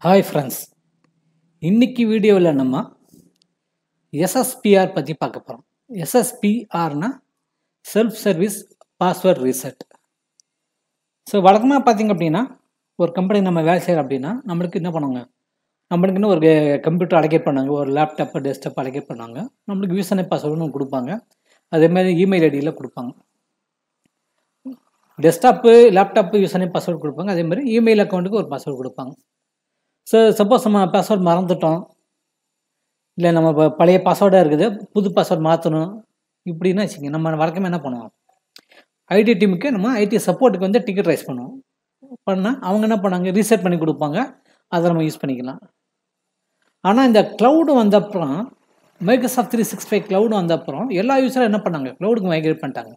hi friends இன்னைக்கு வீடியோவில் நம்ம எஸ்எஸ்பிஆர் பற்றி பார்க்க போகிறோம் எஸ்எஸ்பிஆர்னா self service password reset so வழக்கமாக பார்த்தீங்க அப்படின்னா ஒரு கம்பெனி நம்ம வேலை செய்கிறோம் அப்படின்னா நம்மளுக்கு என்ன பண்ணுவாங்க நம்மளுக்குன்னு ஒரு கம்ப்யூட்டர் அலகேட் பண்ணாங்க ஒரு லேப்டாப்பு டெஸ்க்டாப் அலகேட் பண்ணாங்க நம்மளுக்கு யூசர் பாஸ்வேர்டுன்னு கொடுப்பாங்க அதேமாதிரி இமெயில் ஐடியில் கொடுப்பாங்க டெஸ்க்டாப்பு லேப்டாப்பு யூசர் பாஸ்வேர்டு கொடுப்பாங்க அதே மாதிரி இமெயில் அக்கௌண்ட்டுக்கு ஒரு பாஸ்வேர்டு கொடுப்பாங்க ஸோ சப்போஸ் நம்ம பாஸ்வேர்டு மறந்துட்டோம் இல்லை நம்ம இப்போ பழைய பாஸ்வேர்டாக இருக்குது புது பாஸ்வேர்டு மாற்றணும் இப்படின்னு வச்சுங்க நம்ம வழக்கமாக என்ன பண்ணுவோம் ஐடி டீமுக்கு நம்ம ஐடி சப்போர்ட்டுக்கு வந்து டிக்கெட் ரைஸ் பண்ணுவோம் பண்ணால் அவங்க என்ன பண்ணாங்க ரீசெட் பண்ணி கொடுப்பாங்க அதை நம்ம யூஸ் பண்ணிக்கலாம் ஆனால் இந்த க்ளவுடு வந்தப்புறம் Microsoft three six five cloud வந்தப்புறம் எல்லா யூஸரும் என்ன பண்ணாங்க க்ளவுடுக்கு மைக்ரேட் பண்ணிட்டாங்க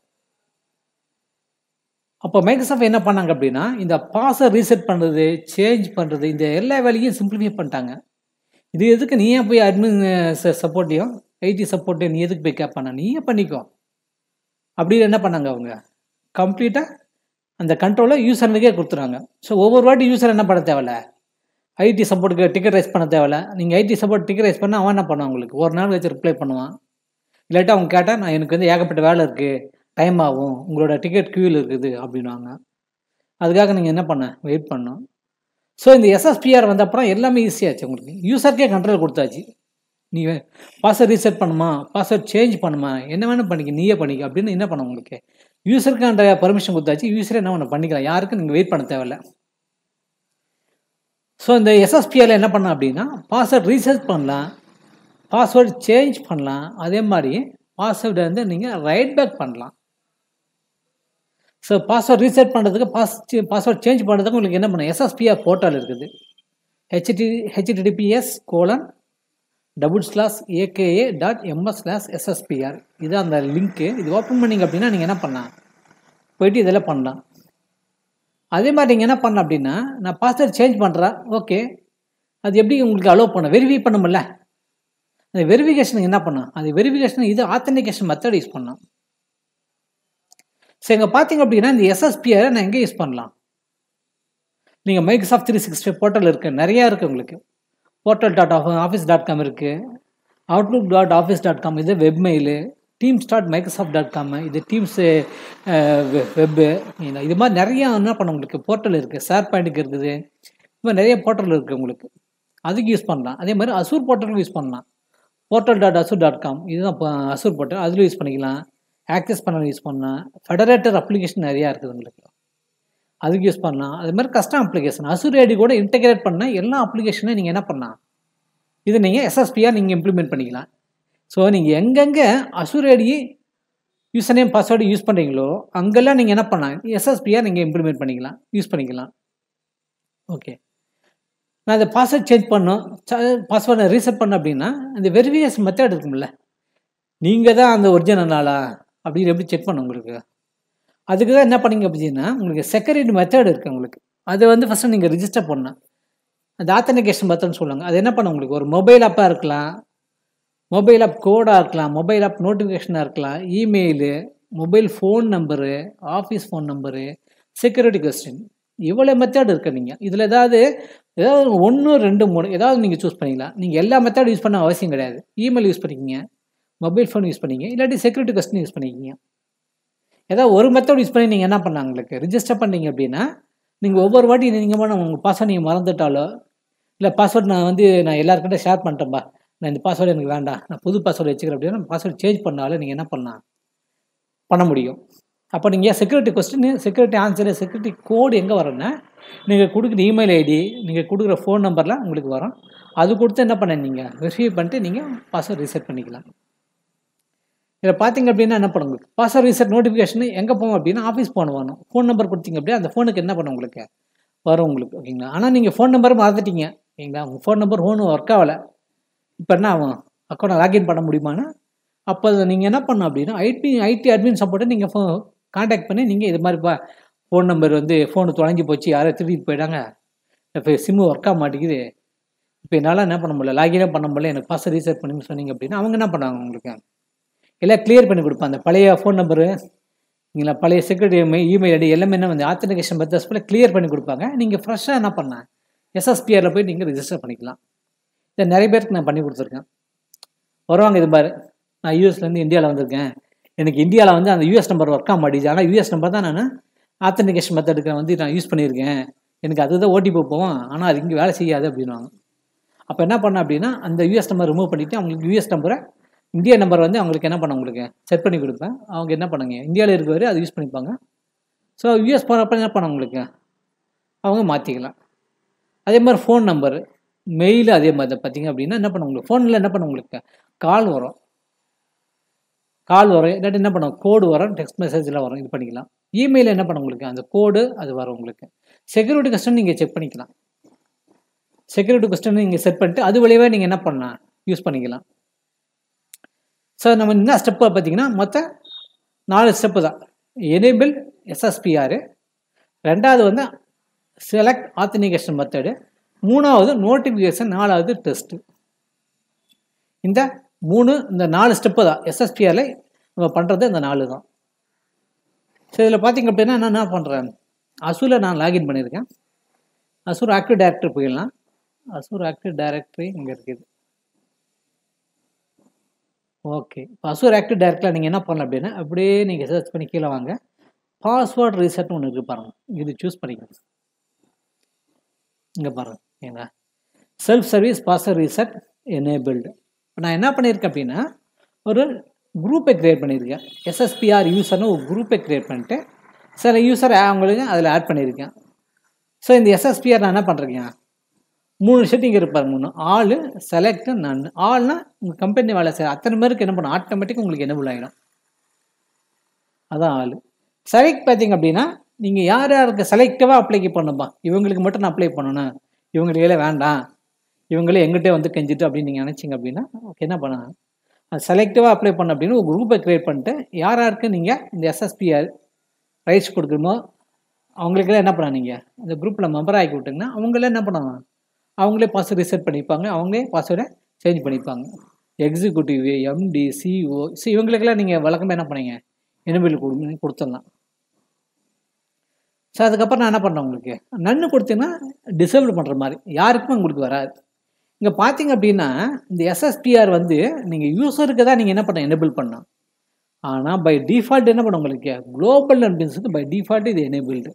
அப்போ மைக்ரோசாஃப்ட் என்ன பண்ணாங்க அப்படின்னா இந்த பாஸை ரீசெட் பண்ணுறது சேஞ்ச் பண்ணுறது இந்த எல்லா வேலையும் சிம்பிளிஃபை பண்ணிட்டாங்க இது எதுக்கு நீயே போய் அட்மின் சப்போர்ட்டையும் ஐடி சப்போர்ட்டையும் நீ எதுக்கு போய் கேட்பானா நீயே பண்ணிக்கோ அப்படின்னு என்ன பண்ணாங்க அவங்க கம்ப்ளீட்டாக அந்த கண்ட்ரோலை யூசருக்கே கொடுத்துறாங்க ஸோ ஒவ்வொரு வாட்டி யூசர் என்ன பண்ண தேவையில்ல ஐடி சப்போர்ட்டுக்கு டிக்கெட் ரைஸ் பண்ண தேவையில்ல நீங்கள் ஐடி சப்போர்ட் டிக்கெட் ரைஸ் பண்ணால் அவன் என்ன பண்ணுவான் உங்களுக்கு ஒரு நாள் வச்சு ரிப்ளை பண்ணுவான் இல்லாட்டி அவங்க கேட்டால் நான் எனக்கு வந்து ஏகப்பட்ட வேலை இருக்குது டைம் ஆகும் உங்களோட டிக்கெட் க்யூவில் இருக்குது அப்படின்வாங்க அதுக்காக நீங்கள் என்ன பண்ண வெயிட் பண்ணணும் ஸோ இந்த எஸ்எஸ்பிஆர் வந்த அப்புறம் எல்லாமே ஈஸியாச்சு உங்களுக்கு யூசருக்கே கண்ட்ரோல் கொடுத்தாச்சு நீ பாஸ்வேர்ட் ரீசெட் பண்ணுமா பாஸ்வேர்ட் சேஞ்ச் பண்ணுமா என்ன வேணும் பண்ணிக்க நீயே பண்ணிக்க அப்படின்னு என்ன பண்ண உங்களுக்கு யூசருக்கு அந்த பர்மிஷன் கொடுத்தாச்சு யூசரே என்ன ஒன்று பண்ணிக்கலாம் யாருக்கும் நீங்கள் வெயிட் பண்ண தேவையில்ல ஸோ இந்த எஸ்எஸ்பிஆரில் என்ன பண்ணலாம் அப்படின்னா பாஸ்வேர்ட் ரீசெட் பண்ணலாம் பாஸ்வேர்டு சேஞ்ச் பண்ணலாம் அதே மாதிரி பாஸ்வேர்டை வந்து நீங்கள் ரைட் பேக் பண்ணலாம் ஸோ பாஸ்வேர்ட் ரீசெட் பண்ணுறதுக்கு பாஸ் பாஸ்வேர்ட் சேஞ்ச் பண்ணுறதுக்கு உங்களுக்கு என்ன பண்ணணும் எஸ்எஸ்பிஆர் போர்ட்டல் இருக்குது HT HTTPS colon double slash AKA dot MS slash SSPR இது அந்த லிங்க்கு இது ஓப்பன் பண்ணிங்க அப்படின்னா நீங்கள் என்ன பண்ணலாம் போயிட்டு இதில் பண்ணலாம் அதே மாதிரி நீங்கள் என்ன பண்ணலாம் அப்படின்னா நான் பாஸ்வேர்ட் சேஞ்ச் பண்ணுறேன் ஓகே அது எப்படி உங்களுக்கு அலோவ் பண்ண வெரிஃபை பண்ணுமில்ல அந்த வெரிஃபிகேஷனுக்கு என்ன பண்ணலாம் அது வெரிஃபிகேஷன் இது ஆத்தன்டிகேஷன் மெத்தட் யூஸ் பண்ணலாம் ஸோ இங்கே பார்த்தீங்க அப்படின்னா இந்த எஸ்எஸ்பிஆரை நான் எங்கே யூஸ் பண்ணலாம் நீங்கள் மைக்ரோசாஃப்ட் த்ரீ சிக்ஸ்டி போர்ட்டல் இருக்குது நிறையா இருக்குது உங்களுக்கு portal dot of office dot com இருக்குது Outlook dot office dot com இது webmail Teams dot Microsoft dot com இது டீம்ஸு வெப்பு இது மாதிரி நிறையா என்ன பண்ண உங்களுக்கு போர்ட்டல் இருக்குது ஷேர் பாயிண்ட்டுக்கு இருக்குது இது மாதிரி நிறைய போர்ட்டல் இருக்குது உங்களுக்கு அதுக்கு யூஸ் பண்ணலாம் அதே மாதிரி அசூர் போர்ட்டலுக்கு யூஸ் பண்ணலாம் portal dot Azure dot com இதுதான் அசூர் போர்ட்டல் அதில் யூஸ் பண்ணிக்கலாம் ஆக்சஸ் பண்ண யூஸ் பண்ணலாம் ஃபெடரேட்டர் அப்ளிகேஷன் நிறையா இருக்குது உங்களுக்கு அதுக்கு யூஸ் பண்ணலாம் அது மாதிரி கஸ்டம் அப்ளிகேஷன் அசூர் ஐடி கூட இன்டெகிரேட் பண்ண எல்லா அப்ளிகேஷனையும் நீங்கள் என்ன பண்ணலாம் இது நீங்கள் எஸ்எஸ்பியாக நீங்கள் இம்ப்ளிமெண்ட் பண்ணிக்கலாம் ஸோ நீங்கள் எங்கெங்கே Azure ID user name password use பண்ணுறீங்களோ அங்கெல்லாம் நீங்கள் என்ன பண்ணலாம் எஸ்எஸ்பியாக நீங்கள் இம்ப்ளிமெண்ட் பண்ணிக்கலாம் யூஸ் பண்ணிக்கலாம் ஓகே நான் இந்த பாஸ்வேர்ட் சேஞ்ச் பண்ணோம் பாஸ்வேர்டை ரீசெட் பண்ண அப்படின்னா அந்த வெரிஃபிகேஷன் மெத்தட் இருக்கும்ல நீங்கள் தான் அந்த ஒரிஜினல் ஆளா அப்படின்னு எப்படி செக் பண்ண உங்களுக்கு அதுக்கு தான் என்ன பண்ணீங்க அப்படின்னா உங்களுக்கு செக்யூரிட்டி மெத்தட் இருக்குது உங்களுக்கு அது வந்து ஃபஸ்ட்டு நீங்கள் ரிஜிஸ்டர் பண்ணணும் அந்த ஆத்தன்டிகேஷன் மெத்தட்னு சொல்லுவாங்க அது என்ன பண்ண உங்களுக்கு ஒரு மொபைல் ஆப்பாக இருக்கலாம் மொபைல் ஆப் கோடாக இருக்கலாம் மொபைல் ஆப் நோட்டிஃபிகேஷனாக இருக்கலாம் email mobile phone number office phone number security question இவ்வளோ மெத்தட் இருக்குது நீங்கள் இதில் ஏதாவது ஏதாவது ஒன்று ரெண்டு மூணு ஏதாவது நீங்கள் சூஸ் பண்ணிக்கலாம் நீங்கள் எல்லா மெத்தட் யூஸ் பண்ண அவசியம் கிடையாது இமெயில் யூஸ் பண்ணிக்கிங்க மொபைல் ஃபோன் யூஸ் பண்ணிங்க இல்லாட்டி செக்யூரிட்டி கொஸ்டின் யூஸ் பண்ணிக்கிங்க ஏதாவது ஒரு மெத்தட் யூஸ் பண்ணி நீங்கள் என்ன பண்ணலாம் உங்களுக்கு ரிஜிஸ்டர் பண்ணீங்க அப்படின்னா நீங்கள் ஒவ்வொரு வாட்டி நீங்கள் பண்ண உங்கள் பாஸ்வேர்ட் நீங்கள் மறந்துட்டாலோ இல்லை பாஸ்வேர்ட் நான் வந்து நான் எல்லாருக்கிட்ட ஷேர் பண்ணிட்டேன்பா நான் இந்த பாஸ்வேர்டு எனக்கு வேண்டாம் நான் புது பாஸ்வேர்டு வச்சுக்கிறேன் அப்படின்னா பாஸ்வேர்டு சேஞ்ச் பண்ணாலும் நீங்கள் என்ன பண்ணலாம் பண்ண முடியும் அப்போ நீங்கள் security question security answer security code எங்கே வரும்னா நீங்கள் கொடுக்குற இமெயில் ஐடி நீங்கள் கொடுக்குற ஃபோன் நம்பரில் உங்களுக்கு வரும் அது கொடுத்து என்ன பண்ண நீங்கள் வெரிஃபை பண்ணிட்டு நீங்கள் பாஸ்வேர்ட் ரீசெட் பண்ணிக்கலாம் இதில் பார்த்தீங்க அப்படின்னா என்ன பண்ணும் உங்களுக்கு பாஸ்வேர்ட் ரீசெட் நோட்டிஃபிகேஷன் எங்கே போகும் அப்படின்னா ஆஃபீஸ் ஃபோன் வரணும் ஃபோன் நம்பர் கொடுத்தீங்க அப்படியே அந்த ஃபோனுக்கு என்ன பண்ணும் உங்களுக்கு வரும் உங்களுக்கு ஓகேங்களா ஆனால் நீங்கள் ஃபோன் நம்பர் மறந்துட்டீங்க ஓகேங்களா உங்கள் ஃபோன் நம்பர் ஃபோனு ஒர்க் ஆகலை இப்போ என்ன ஆகும் அக்கௌண்ட்டை லாக்இன் பண்ண முடியுமானா அப்போ நீங்கள் என்ன பண்ணணும் அப்படின்னா ஐடி ஐடி அட்மின் சப்போர்ட்டை நீங்கள் ஃபோ காண்டாக்ட் பண்ணி நீங்கள் இது மாதிரி ஃபோன் நம்பர் வந்து ஃபோனு தொலைஞ்சி போச்சு யாரோ திருடிட்டு போயிட்டாங்க இப்போ சிம்மு ஒர்க் ஆக மாட்டேங்குது இப்போ என்னால் என்ன பண்ண முடியல லாகினே பண்ண முடியல எனக்கு பாஸ்வேர்ட் ரீசெட் பண்ணி சொன்னீங்க அப்படின்னா அவங்க என்ன பண்ணுவாங்க உங்களுக்கு எல்லாம் கிளியர் பண்ணி கொடுப்பாங்க அந்த பழைய ஃபோன் நம்பரு நீங்களா பழைய செக்யூரிட்டி இமெயில் ஐடி எல்லாமே என்ன வந்து ஆத்தன்டிகேஷன் மெத்தட்ஸ் போல கிளியர் பண்ணி கொடுப்பாங்க நீங்கள் ஃப்ரெஷ்ஷாக என்ன பண்ணலாம் எஸ்எஸ்பிஆரில் போய் நீங்கள் ரிஜிஸ்டர் பண்ணிக்கலாம் இதை நிறைய பேருக்கு நான் பண்ணி கொடுத்துருக்கேன் வருவாங்க இது பாரு நான் யூஎஸ்லேருந்து இந்தியாவில் வந்திருக்கேன் எனக்கு இந்தியாவில் வந்து அந்த யூஎஸ் நம்பர் ஒர்க் ஆக மாட்டேங்குது ஆனால் யூஎஸ் நம்பர் தான் நான் ஆத்தன்டிகேஷன் மெத்தடுக்கு வந்து நான் யூஸ் பண்ணியிருக்கேன் எனக்கு அதுதான் ஓடிபி போவோம் ஆனால் அது இங்கே வேலை செய்யாது அப்படின்வாங்க அப்போ என்ன பண்ண அப்படின்னா அந்த யூஎஸ் நம்பர் ரிமூவ் பண்ணிவிட்டு அவங்களுக்கு யூஎஸ் நம்பரை இந்திய நம்பர் வந்து அவங்களுக்கு என்ன பண்ண உங்களுக்கு செட் பண்ணி கொடுப்பேன் அவங்க என்ன பண்ணுங்க இந்தியாவில் இருக்கவரை அது யூஸ் பண்ணிப்பாங்க ஸோ யூஎஸ் போகிறப்ப என்ன பண்ண உங்களுக்கு அவங்க மாற்றிக்கலாம் அதே மாதிரி ஃபோன் நம்பரு மெயில் அதே மாதிரி தான் பார்த்தீங்க அப்படின்னா என்ன பண்ண உங்களுக்கு ஃபோனில் என்ன பண்ண உங்களுக்கு கால் வரும் கால் வரும் இல்லாட்டி என்ன பண்ணும் கோடு வரும் டெக்ஸ்ட் மெசேஜில் வரும் இது பண்ணிக்கலாம் இமெயில் என்ன பண்ண உங்களுக்கு அந்த கோடு அது வரும் உங்களுக்கு செக்யூரிட்டி கஸ்டம் நீங்கள் செக் பண்ணிக்கலாம் செக்யூரிட்டி கஸ்டம் நீங்கள் செட் பண்ணிட்டு அது வழியாகவே நீங்கள் என்ன பண்ணலாம் யூஸ் பண்ணிக்கலாம் ஸோ நம்ம என்ன ஸ்டெப்பு பார்த்தீங்கன்னா மொத்தம் நாலு ஸ்டெப்பு தான் எனேபிள் எஸ்எஸ்பிஆர் ரெண்டாவது வந்து செலக்ட் ஆத்தனிகேஷன் மெத்தடு மூணாவது நோட்டிஃபிகேஷன் நாலாவது டெஸ்ட்டு இந்த மூணு இந்த நாலு ஸ்டெப்பு தான் எஸ்எஸ்பிஆரில் நம்ம பண்ணுறது இந்த நாலு தான் ஸோ இதில் பார்த்தீங்க அப்படின்னா நான் என்ன பண்ணுறேன் அசூரில் நான் லாகின் பண்ணியிருக்கேன் அசூர் ஆக்டிவ் டைரக்டரி போயிடலாம் அசூர் ஆக்டிவ் டைரக்டரி இங்கே இருக்குது ஓகே இப்போ அசூர் ஆக்டிவ் டைரக்டில் நீங்கள் என்ன பண்ணலாம் அப்படின்னா அப்படியே நீங்கள் சர்ச் பண்ணி கீழே வாங்க பாஸ்வேர்ட் ரீசெட்னு ஒன்று இருக்குது பாருங்கள் இது சூஸ் பண்ணிக்கோங்க இங்கே பாருங்கள் ஏங்க self service password reset enabled இப்போ நான் என்ன பண்ணியிருக்கேன் அப்படின்னா ஒரு குரூப்பை க்ரியேட் பண்ணியிருக்கேன் எஸ்எஸ்பிஆர் யூசர்னு ஒரு குரூப்பை க்ரியேட் பண்ணிட்டு சில யூசர் அவங்களுக்கு அதில் ஆட் பண்ணியிருக்கேன் ஸோ இந்த எஸ்எஸ்பிஆர் நான் என்ன பண்ணுறேங்க மூணு செட்டிங் இருப்பார் மூணு ஆள் செலக்ட் நான் ஆள்னா உங்கள் கம்பெனி வேலை செய்ய அத்தனை பேருக்கு என்ன பண்ணும் ஆட்டோமேட்டிக் உங்களுக்கு எனபிள் ஆகிடும் அதான் ஆள் செலக்ட் பார்த்தீங்க அப்படின்னா நீங்கள் யார் யாருக்கு செலக்டிவாக அப்ளை பண்ணணும்பா இவங்களுக்கு மட்டும் நான் அப்ளை பண்ணணும் இவங்களுக்கு வேண்டாம் இவங்களே எங்கிட்டே வந்து கெஞ்சிட்டு அப்படின்னு நீங்கள் நினச்சிங்க அப்படின்னா ஓகே என்ன பண்ணலாம் அது செலக்டிவாக அப்ளை பண்ண அப்படின்னு ஒரு குரூப்பை க்ரியேட் பண்ணிட்டு யார் யாருக்கு நீங்கள் இந்த எஸ்எஸ்பிஆர் ரைட்ஸ் கொடுக்கணுமோ அவங்களுக்கெல்லாம் என்ன பண்ண நீங்கள் இந்த குரூப்பில் மெம்பர் ஆக்கி விட்டிங்கன்னா அவங்களே என்ன பண்ணுவாங்க அவங்களே பாஸ்வேர்ட் ரிசெட் பண்ணிப்பாங்க அவங்களே பாஸ்வேர்டை சேஞ்ச் பண்ணிப்பாங்க எக்ஸிக்யூட்டிவ் எம்டி சிஓ ஸோ இவங்களுக்கெல்லாம் நீங்கள் வழக்கமாக என்ன பண்ணீங்க எனபிள் கொடு கொடுத்துடலாம் ஸோ அதுக்கப்புறம் நான் என்ன பண்ணேன் உங்களுக்கு நன்னு கொடுத்தீங்கன்னா டிசேபிள் பண்ணுற மாதிரி யாருக்குமே உங்களுக்கு வராது இங்கே பார்த்தீங்க அப்படின்னா இந்த எஸ்எஸ்பிஆர் வந்து நீங்கள் யூஸருக்கு தான் நீங்கள் என்ன பண்ண எனேபிள் பண்ணலாம் ஆனால் பை டிஃபால்ட் என்ன பண்ண உங்களுக்கு குளோபல் அம்பின்ஸுக்கு பை டிஃபால்ட் இது எனேபிள்டு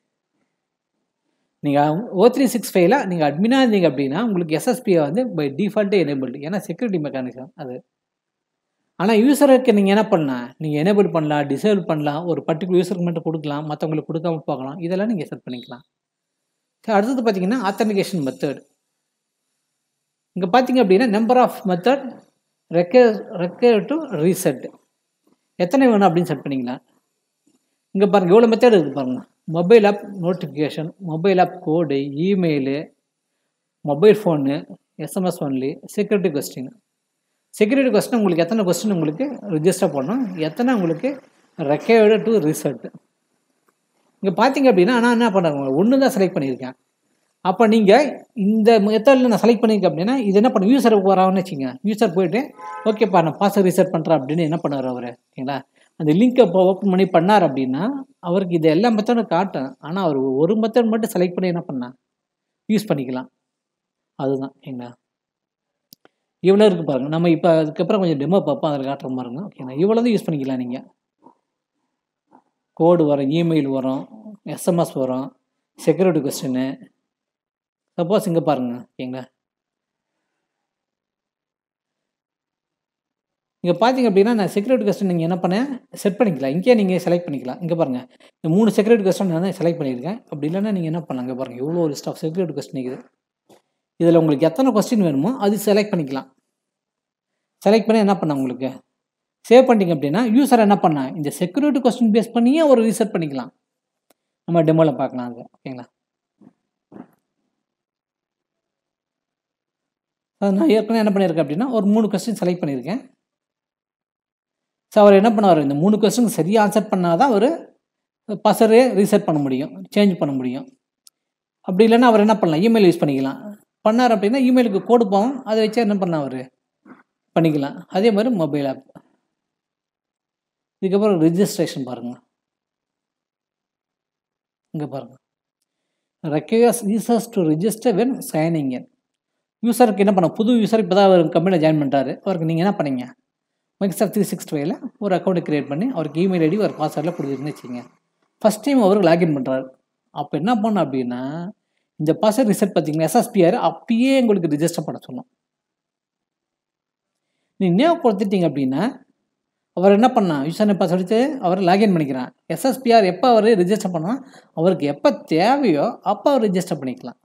நீங்கள் ஓ த்ரீ சிக்ஸ் ஃபைவ்ல நீங்கள் அட்மினாக இருந்தீங்க அப்படின்னா உங்களுக்கு எஸ்எஸ்பிஐ வந்து பை டிஃபால்ட்டே எனேபிள்டு ஏன்னா செக்யூரிட்டி மெக்கானிசம் அது ஆனால் யூசருக்கு நீங்கள் என்ன பண்ணலாம் நீங்கள் எனேபிள் பண்ணலாம் டிசேபிள் பண்ணலாம் ஒரு பர்டிகுலர் யூசருக்கு மட்டும் கொடுக்கலாம் மற்றவங்களுக்கு கொடுக்காம பார்க்கலாம் இதெல்லாம் நீங்கள் செட் பண்ணிக்கலாம் அடுத்தது பார்த்தீங்கன்னா ஆத்தன்டிகேஷன் மெத்தட் இங்கே பார்த்தீங்க அப்படின்னா நம்பர் ஆஃப் மெத்தட் ரெக்க ரெக்க டு ரீசெட் எத்தனை வேணும் அப்படின்னு செட் பண்ணிக்கலாம் இங்கே பாருங்கள் எவ்வளோ மெத்தட் இருக்குது பாருங்கள் mobile app notification mobile app code email mobile phone SMS only security question security question உங்களுக்கு எத்தனை கொஸ்டின் உங்களுக்கு ரிஜிஸ்டர் பண்ணணும் எத்தனை உங்களுக்கு ரெக்கையர்டு டு ரிசல்ட் இங்கே பார்த்தீங்க அப்படின்னா நான் என்ன பண்ணுறேன் ஒன்று தான் செலக்ட் பண்ணியிருக்கேன் அப்போ நீங்கள் இந்த மெத்தடில் நான் செலக்ட் பண்ணியிருக்கேன் அப்படின்னா இது என்ன பண்ண யூசர் வராங்கன்னு வச்சுங்க யூசர் போயிட்டு ஓகேப்பா நான் பாஸ்வேர்ட் ரீசெட் பண்ணுறேன் அப்படின்னு என்ன பண்ணுவார் அவர் ஓகேங்களா அந்த லிங்க்கை இப்போ ஓப்பன் பண்ணி பண்ணார் அப்படின்னா அவருக்கு இது எல்லா மெத்தடும் காட்டும் ஆனால் அவர் ஒரு மெத்தட் மட்டும் செலக்ட் பண்ணி என்ன பண்ணா யூஸ் பண்ணிக்கலாம் அதுதான் ஓகேங்களா இவ்வளோ இருக்குது பாருங்கள் நம்ம இப்போ அதுக்கப்புறம் கொஞ்சம் டெமோ பார்ப்போம் அதில் காட்டுற பாருங்க ஓகேங்களா இவ்வளோ தான் யூஸ் பண்ணிக்கலாம் நீங்கள் கோடு வரும் இமெயில் வரும் எஸ்எம்எஸ் வரும் செக்யூரிட்டி கொஸ்டின்னு சப்போஸ் இங்கே பாருங்கள் ஓகேங்களா இங்கே பார்த்தீங்க அப்படின்னா நான் செக்யூரிட்டி கொஸ்டின் நீங்கள் என்ன பண்ணேன் செட் பண்ணிக்கலாம் இங்கேயே நீங்கள் செலக்ட் பண்ணிக்கலாம் இங்கே பாருங்கள் இந்த மூணு செக்யூரிட்டி கொஸ்டின் நான் செலக்ட் பண்ணியிருக்கேன் அப்படி இல்லைன்னா நீங்கள் என்ன பண்ணலாம் இங்கே பாருங்கள் எவ்வளோ லிஸ்ட் ஆஃப் செக்யூரிட்டி கொஸ்டின் இருக்குது இதில் உங்களுக்கு எத்தனை கொஸ்டின் வேணுமோ அது செலக்ட் பண்ணிக்கலாம் செலக்ட் பண்ணி என்ன பண்ண உங்களுக்கு சேவ் பண்ணிட்டீங்க அப்படின்னா யூசர் என்ன பண்ணா இந்த செக்யூரிட்டி கொஸ்டின் பேஸ் பண்ணியே ஒரு ரீசெட் பண்ணிக்கலாம் நம்ம டெமோவில் பார்க்கலாம் அது ஓகேங்களா நான் ஏற்கனவே என்ன பண்ணியிருக்கேன் அப்படின்னா ஒரு மூணு கொஸ்டின் செலக்ட் பண்ணியிருக்கேன் ஸோ அவர் என்ன பண்ணுவார் இந்த மூணு கொஸ்டின் சரியாக ஆன்சர் பண்ணால் தான் அவர் பசரே ரீசெட் பண்ண முடியும் சேஞ்ச் பண்ண முடியும் அப்படி இல்லைன்னா அவர் என்ன பண்ணலாம் இமெயில் யூஸ் பண்ணிக்கலாம் பண்ணார் அப்படின்னா இமெயிலுக்கு கோடு போவோம் அதை வச்சு என்ன பண்ணலாம் அவர் பண்ணிக்கலாம் அதே மாதிரி மொபைல் ஆப் இதுக்கப்புறம் ரிஜிஸ்ட்ரேஷன் பாருங்கள் இங்கே பாருங்கள் requires users to register when signing in யூசருக்கு என்ன பண்ண புது யூசர் இப்போ தான் அவர் கம்பெனியில் ஜாயின் பண்ணுறாரு அவருக்கு நீங்கள் என்ன பண்ணீங்க மைக்ரோசாஃப்ட் த்ரீ சிக்ஸ்டி ஃபைவ்ல ஒரு அக்கௌண்ட் க்ரியேட் பண்ணி அவருக்கு இமெயில் ஐடி ஒரு பாஸ்வேர்டில் கொடுத்துருன்னு வச்சுங்க ஃபஸ்ட் டைம் அவருக்கு லாகின் பண்ணுறாரு அப்போ என்ன பண்ண அப்படின்னா இந்த பாஸ்வேர்ட் ரிசெட் பார்த்தீங்கன்னா எஸ்எஸ்பிஆர் அப்பயே உங்களுக்கு ரிஜிஸ்டர் பண்ண சொன்னோம் நீ நேம் கொடுத்துட்டீங்க அப்படின்னா அவர் என்ன பண்ணான் யூசர் நேம் பாஸ்வேர்டு எடுத்து அவர் லாகின் பண்ணிக்கிறான் எஸ்எஸ்பிஆர் எப்போ அவர் ரிஜிஸ்டர் பண்ணால் அவருக்கு எப்போ தேவையோ அப்போ அவர் ரிஜிஸ்டர் பண்ணிக்கலாம்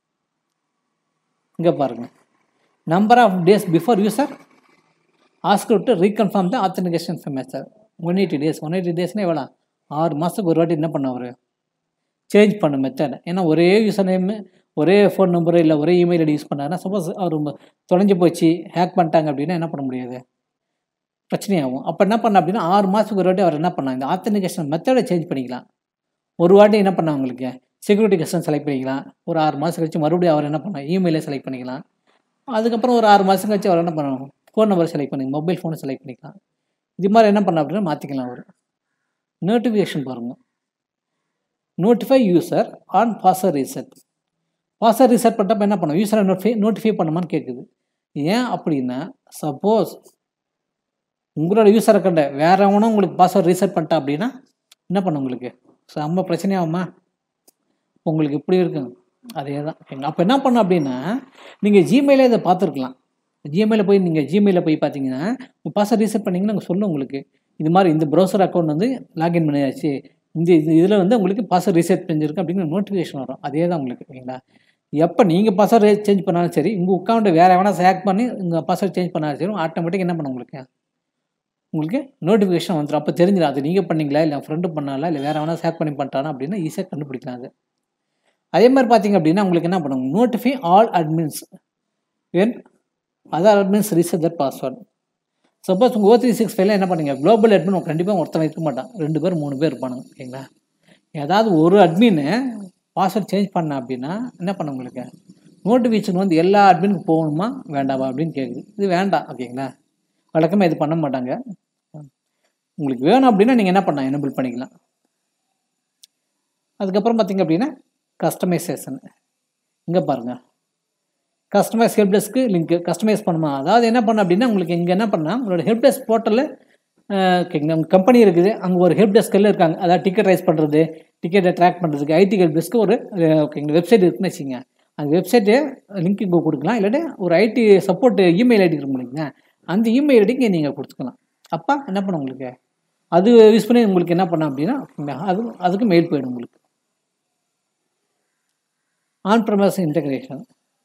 இங்கே பாருங்கள் number of days before user ask to reconfirm the authentication semester one eighty days one eighty டேஸ்னால் எவ்வளோ ஆறு மாதத்துக்கு ஒரு வாட்டி என்ன பண்ண அவர் சேஞ்ச் பண்ண மெத்தட் ஏன்னா ஒரே யூசர் நேம் ஒரே ஃபோன் நம்பரு இல்லை ஒரே இமெயில் ஐடி யூஸ் பண்ணாருன்னா சப்போஸ் அவர் தொலைஞ்சு போச்சு ஹேக் பண்ணிட்டாங்க அப்படின்னா என்ன பண்ண முடியாது பிரச்சனையாகும் அப்போ என்ன பண்ண அப்படின்னா ஆறு மாதத்துக்கு ஒரு வாட்டி அவர் என்ன பண்ணாங்க இந்த ஆத்தன்டிகேஷன் மெத்தடை சேஞ்ச் பண்ணிக்கலாம் ஒரு வாட்டி என்ன பண்ண உங்களுக்கு செக்யூரிட்டி கஸ்டம் செலக்ட் பண்ணிக்கலாம் ஒரு ஆறு மாதம் கழிச்சு மறுபடியும் அவர் என்ன பண்ணலாம் இமெயிலே செலக்ட் பண்ணிக்கலாம் அதுக்கப்புறம் ஒரு ஆறு மாதம் கழிச்சு அவர் என்ன பண்ணணும் ஃபோன் நம்பர் செலக்ட் பண்ணி மொபைல் ஃபோனை செலக்ட் பண்ணிக்கலாம் இது மாதிரி என்ன பண்ண அப்படின்னா மாற்றிக்கலாம் அவர் நோட்டிஃபிகேஷன் பாருங்கள் notify user on password reset password reset பண்ணப்போ என்ன பண்ணும் யூசரை நோட்டிஃபை நோட்டிஃபை பண்ணுமான்னு கேட்குது ஏன் அப்படின்னா சப்போஸ் உங்களோட யூசர் அக்கௌண்ட்டை வேற எவனும் உங்களுக்கு பாஸ்வேர்ட் ரீசெட் பண்ணிட்டா அப்படின்னா என்ன பண்ணும் உங்களுக்கு செம்ம பிரச்சனையாகுமா உங்களுக்கு இப்படி இருக்குங்க அதே தான் அப்போ என்ன பண்ணும் அப்படின்னா நீங்கள் ஜிமெயிலே இதை பார்த்துருக்கலாம் ஜிமெயிலில் போய் நீங்கள் ஜிமெயிலில் போய் பார்த்தீங்கன்னா உங்கள் பாஸ்வேர்ட் ரீசெட் பண்ணிங்கன்னா நாங்கள் சொல்லும் உங்களுக்கு இது மாதிரி இந்த ப்ரௌசர் அக்கௌண்ட் வந்து லாகின் பண்ணியாச்சு இந்த இது இதில் வந்து உங்களுக்கு பாஸ்வேர்ட் ரீசெட் பண்ணிருக்கு அப்படிங்கிற நோட்டிஃபிகேஷன் வரும் அதே தான் உங்களுக்கு ஓகேங்களா எப்போ நீங்கள் பாஸ்வேர்டு சேஞ்ச் பண்ணாலும் சரி உங்கள் அக்கௌண்ட்டை வேறு எவனா ஹேக் பண்ணி உங்கள் பாஸ்வேர்ட் சேஞ்ச் பண்ணாலும் சரி ஆட்டோமேட்டிக் என்ன பண்ணும் உங்களுக்கு உங்களுக்கு நோட்டிஃபிகேஷன் வந்துடும் அப்போ தெரிஞ்சிடும் அது நீங்கள் பண்ணீங்களா இல்லை ஃப்ரெண்டு பண்ணாலா இல்லை வேறு எவனா ஹேக் பண்ணி பண்ணிட்டானா அப்படின்னா ஈஸியாக கண்டுபிடிக்கலாம் அது அதே மாதிரி பார்த்தீங்க அப்படின்னா உங்களுக்கு என்ன பண்ணுங்க notify all admins when other admins reset that password suppose உங்கள் ஓ த்ரீ சிக்ஸ் ஃபைவ்ல என்ன பண்ணுங்க குளோபல் அட்மின் கண்டிப்பாக ஒருத்தன் இருக்க மாட்டான் ரெண்டு பேர் மூணு பேர் இருப்பானுங்க ஓகேங்களா ஏதாவது ஒரு அட்மின் பாஸ்வேர்ட் சேஞ்ச் பண்ண அப்படின்னா என்ன பண்ண உங்களுக்கு நோட்டிஃபிகேஷன் வந்து எல்லா அட்மினுக்கு போகணுமா வேண்டாமா அப்படின்னு கேட்குது இது வேண்டாம் ஓகேங்களா வழக்கமாக இது பண்ண மாட்டாங்க உங்களுக்கு வேணும் அப்படின்னா நீங்கள் என்ன பண்ணலாம் எனபிள் பண்ணிக்கலாம் அதுக்கப்புறம் பார்த்தீங்க அப்படின்னா கஸ்டமைசேஷன் இங்கே பாருங்கள் customize help desk link customize பண்ணுமா அதாவது என்ன பண்ண அப்படின்னா உங்களுக்கு இங்கே என்ன பண்ணால் உங்களோட ஹெல்ப் டெஸ்க் போர்ட்டலில் ஓகேங்க உங்கள் கம்பெனி இருக்குது அங்கே ஒரு ஹெல்ப் டெஸ்க்கில் இருக்காங்க அதாவது டிக்கெட் ரைஸ் பண்ணுறது டிக்கெட்டை ட்ராக் பண்ணுறதுக்கு ஐடி ஹெல்ப் டெஸ்க்கு ஒரு ஓகேங்க வெப்சைட் இருக்குன்னு வச்சுங்க அந்த வெப்சைட்டு லிங்க் இங்கே கொடுக்கலாம் இல்லாட்டி ஒரு ஐடி சப்போர்ட் இமெயில் ஐடி இருக்கும் இல்லைங்க அந்த இமெயில் ஐடிக்கு நீங்கள் கொடுத்துக்கலாம் அப்போ என்ன பண்ண உங்களுக்கு அது யூஸ் பண்ணி உங்களுக்கு என்ன பண்ண அப்படின்னா அது அதுக்கு மெயில் போயிடும் உங்களுக்கு ஆன் ப்ரமஸ் இன்டகிரேஷன்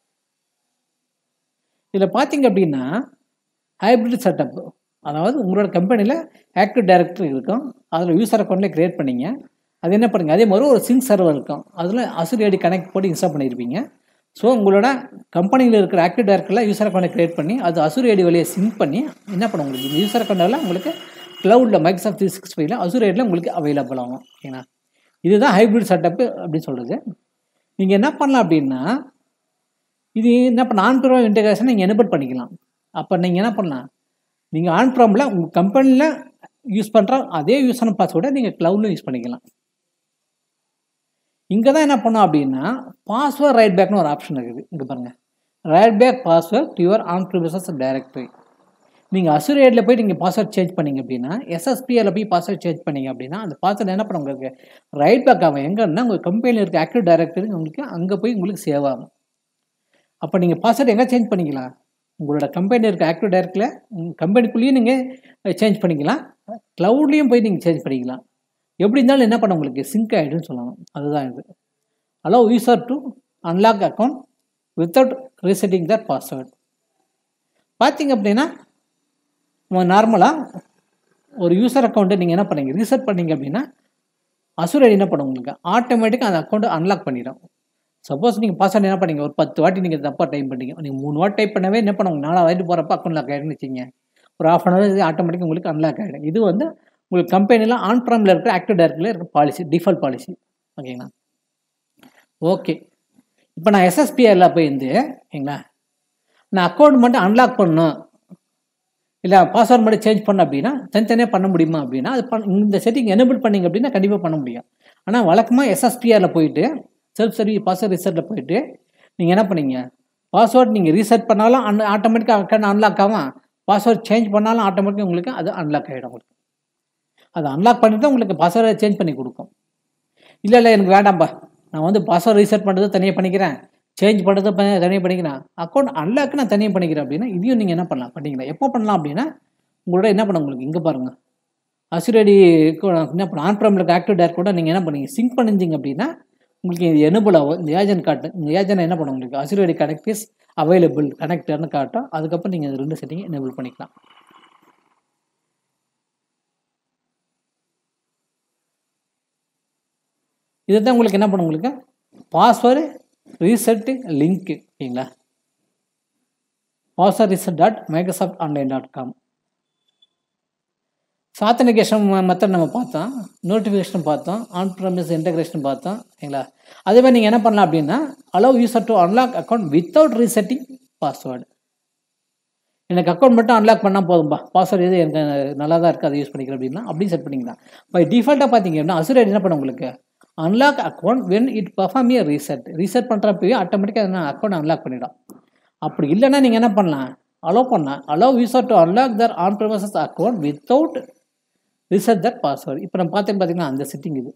இதில் பார்த்தீங்க அப்படின்னா ஹைப்ரிட் செட்டப் அதாவது உங்களோட கம்பெனியில் ஆக்டிவ் டைரக்டர் இருக்கும் அதில் யூசர் அக்கௌண்ட்லேயே க்ரியேட் பண்ணீங்க அது என்ன பண்ணுங்க அதே மாதிரி ஒரு சிங்க் சர்வர் இருக்கும் அதில் அசுர் ஐடி கனெக்ட் போட்டு இன்ஸ்டால் பண்ணியிருப்பீங்க ஸோ உங்களோட கம்பெனியில் இருக்கிற ஆக்டிவ் டைரக்டரில் யூசர் அக்கௌண்ட்டை க்ரியேட் பண்ணி அது அசுர் ஐடி வழியை சிங்க் பண்ணி என்ன பண்ண உங்களுக்கு இந்த யூசர் அக்கௌண்ட்டில் உங்களுக்கு க்ளவுடில் மைக்ரோசாஃப்ட் த்ரீ சிக்ஸ் ஃபைவ்ல அசுர் ஐடியில் உங்களுக்கு அவைலபிள் ஆகும் ஓகேங்களா இதுதான் ஹைப்ரிட் செட்டப்பு அப்படின்னு சொல்கிறது நீங்கள் என்ன பண்ணலாம் அப்படின்னா இது என்ன பண்ண ஆன் ப்ரோ இன்டெகிரேஷன் நீங்கள் எனபிள் பண்ணிக்கலாம் அப்போ நீங்கள் என்ன பண்ணலாம் நீங்கள் ஆன் ப்ரோமில் உங்கள் கம்பெனியில் யூஸ் பண்ணுற அதே யூஸான பாஸ்வேர்டை நீங்கள் க்ளவுடில் யூஸ் பண்ணிக்கலாம் இங்கே தான் என்ன பண்ணோம் அப்படின்னா பாஸ்வேர்ட் ரைட் பேக்னு ஒரு ஆப்ஷன் இருக்குது இங்கே பாருங்கள் write back password to your on premises directory நீங்கள் அசுரேடில் போய் நீங்கள் பாஸ்வேர்ட் சேஞ்ச் பண்ணீங்க அப்படின்னா எஸ்எஸ்பியில் போய் பாஸ்வேர்ட் சேஞ்ச் பண்ணீங்க அப்படின்னா அந்த பாஸ்வேர்ட் என்ன பண்ண உங்களுக்கு ரைட் பேக் ஆகும் எங்கன்னா உங்கள் கம்பெனியில் இருக்க ஆக்டிவ் டைரக்டரி உங்களுக்கு அங்கே போய் உங்களுக்கு சேவ் ஆகும் அப்போ நீங்கள் பாஸ்வேர்ட் எங்கே சேஞ்ச் பண்ணிக்கலாம் உங்களோட கம்பெனி இருக்க ஆக்டிவ் டைரக்டில் கம்பெனிக்குள்ளேயும் நீங்கள் சேஞ்ச் பண்ணிக்கலாம் க்ளவுட்லேயும் போய் நீங்கள் சேஞ்ச் பண்ணிக்கலாம் எப்படி இருந்தாலும் என்ன பண்ண உங்களுக்கு சிங்க் ஆகிடுன்னு சொல்லலாம் அதுதான் இது allow user to unlock account without resetting that password பார்த்தீங்க அப்படின்னா நார்மலாக ஒரு யூசர் அக்கௌண்ட்டை நீங்கள் என்ன பண்ணீங்க ரீசெட் பண்ணீங்க அப்படின்னா அசுர் ஐடி என்ன பண்ணும் உங்களுக்கு ஆட்டோமேட்டிக்காக அந்த அக்கௌண்ட்டை அன்லாக் பண்ணிடும் சப்போஸ் நீங்கள் பாஸ்வேர்டு என்ன பண்ணீங்க ஒரு பத்து வாட்டி நீங்கள் தப்பாக டைப் பண்ணீங்க நீங்கள் மூணு வாட்டி டைப் பண்ணவே என்ன பண்ணுவாங்க நாலாவது வாட்டி போகிறப்ப அக்கௌண்ட் லாக் ஆகிடுன்னு வச்சிங்க ஒரு ஆஃப் அன் ஹவர் ஆட்டோமேட்டிக் உங்களுக்கு அன்லாக் ஆகிடும் இது வந்து உங்களுக்கு கம்பெனியில் ஆன் ப்ராமில் இருக்கிற ஆக்டிவ் டைரக்டில் இருக்கிற பாலிசி டிஃபால்ட் பாலிசி ஓகேங்களா ஓகே இப்போ நான் எஸ்எஸ்பிஐயில் போய் இருந்து ஓகேங்களா நான் அக்கௌண்ட் மட்டும் அன்லாக் பண்ணணும் இல்லை பாஸ்வேர்ட் மட்டும் சேஞ்ச் பண்ண அப்படின்னா தனித்தனியாக பண்ண முடியுமா அப்படின்னா அது பண் இந்த செட்டிங் எனபிள் பண்ணிங்க அப்படின்னா கண்டிப்பாக பண்ண முடியும் ஆனால் வழக்கமாக எஸ்எஸ்பிஆரில் போயிட்டு செல்ஃப் சர்வீஸ் பாஸ்வேர்ட் ரீசெட்டில் போயிட்டு நீங்கள் என்ன பண்ணீங்க பாஸ்வேர்ட் நீங்கள் ரீசெட் பண்ணாலும் அன் ஆட்டோமேட்டிக்காக அக்கௌண்ட் அன்லாக் ஆகும் பாஸ்வேர்ட் சேஞ்ச் பண்ணாலும் ஆட்டோமேட்டிக்காக உங்களுக்கு அது அன்லாக் ஆகிடும் உங்களுக்கு அது அன்லாக் பண்ணிட்டு தான் உங்களுக்கு பாஸ்வேர்டை சேஞ்ச் பண்ணி கொடுக்கும் இல்லை இல்லை எனக்கு வேண்டாம்ப்பா நான் வந்து பாஸ்வேர்ட் ரீசெட் பண்ணுறது தனியாக பண்ணிக்கிறேன் சேஞ்ச் பண்ணுறது ப- தனியாக பண்ணிக்கிறேன் அக்கௌண்ட் அன்லாக் நான் தனியாக பண்ணிக்கிறேன் அப்படின்னா இதையும் நீங்கள் என்ன பண்ணலாம் பண்ணிக்கலாம் எப்போ பண்ணலாம் அப்படின்னா உங்களோட என்ன பண்ண உங்களுக்கு இங்கே பாருங்கள் அசுரடி என்ன பண்ண ஆன் ப்ராமில் ஆக்டிவ் டேர் கூட நீங்கள் என்ன பண்ணீங்க சிங்க் பண்ணிருந்தீங்க அப்படின்னா உங்களுக்கு இது எனபிள் ஆகும் இந்த ஏஜென்ட் காட்டு இந்த ஏஜென்ட் என்ன பண்ணும் உங்களுக்கு அசுரடி கனெக்ட் இஸ் அவைலபிள் கனெக்டர்னு காட்டும் அதுக்கப்புறம் நீங்கள் ரெண்டு செட்டிங் எனபிள் பண்ணிக்கலாம் இதுதான் உங்களுக்கு என்ன பண்ணும் உங்களுக்கு பாஸ்வேர்டு ரீசெட்டு லிங்க்கு ஓகேங்களா password reset dot Microsoft online dot com authentication method நம்ம பார்த்தோம் நோட்டிஃபிகேஷன் பார்த்தோம் ஆன் ப்ரமிஸ் இன்டகிரேஷன் பார்த்தோம் ஓகேங்களா அதே மாதிரி நீங்கள் என்ன பண்ணலாம் அப்படின்னா allow user to unlock account without resetting password எனக்கு அக்கௌண்ட் மட்டும் அன்லாக் பண்ணால் போதும்பா பாஸ்வேர்டு எது எனக்கு நல்லா தான் இருக்குது அதை யூஸ் பண்ணிக்கிறேன் அப்படின்னா அப்படி செட் பண்ணிக்கலாம் பை டிஃபால்ட்டாக பார்த்தீங்க அப்படின்னா அசுரேட் என்ன பண்ண உங்களுக்கு unlock account when it perform a reset reset பண்ணுறப்பவே ஆட்டோமேட்டிக்காக என்ன அக்கௌண்ட் அன்லாக் பண்ணிடும் அப்படி இல்லைன்னா நீங்கள் என்ன பண்ணலாம் அலோவ் பண்ணலாம் allow user to unlock their on premises account without reset that password இப்போ நம்ம பார்த்தேன் பார்த்தீங்கன்னா அந்த செட்டிங் இது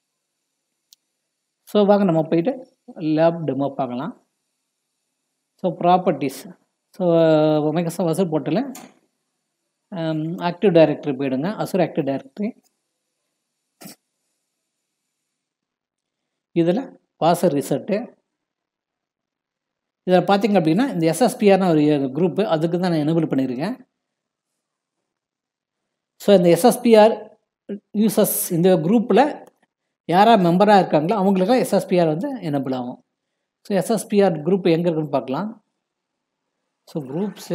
ஸோ வாங்க நம்ம போயிட்டு லேப் டெமோ பார்க்கலாம் so properties so Microsoft Azure போர்ட்டில் ஆக்டிவ் டைரக்டரி போயிடுங்க அசூர் ஆக்டிவ் டைரக்டரி இதில் பாஸ்வேர்ட் ரிசெட்டு இதில் பார்த்தீங்க அப்படின்னா இந்த எஸ்எஸ்பிஆர்னு ஒரு குரூப்பு அதுக்கு தான் நான் எனபிள் பண்ணியிருக்கேன் ஸோ இந்த எஸ்எஸ்பிஆர் யூசர்ஸ் இந்த குரூப்பில் யாராக மெம்பராக இருக்காங்களோ அவங்களுக்கெல்லாம் எஸ்எஸ்பிஆர் வந்து எனபிள் ஆகும் ஸோ எஸ்எஸ்பிஆர் குரூப் எங்கே இருக்குன்னு பார்க்கலாம் ஸோ குரூப்ஸு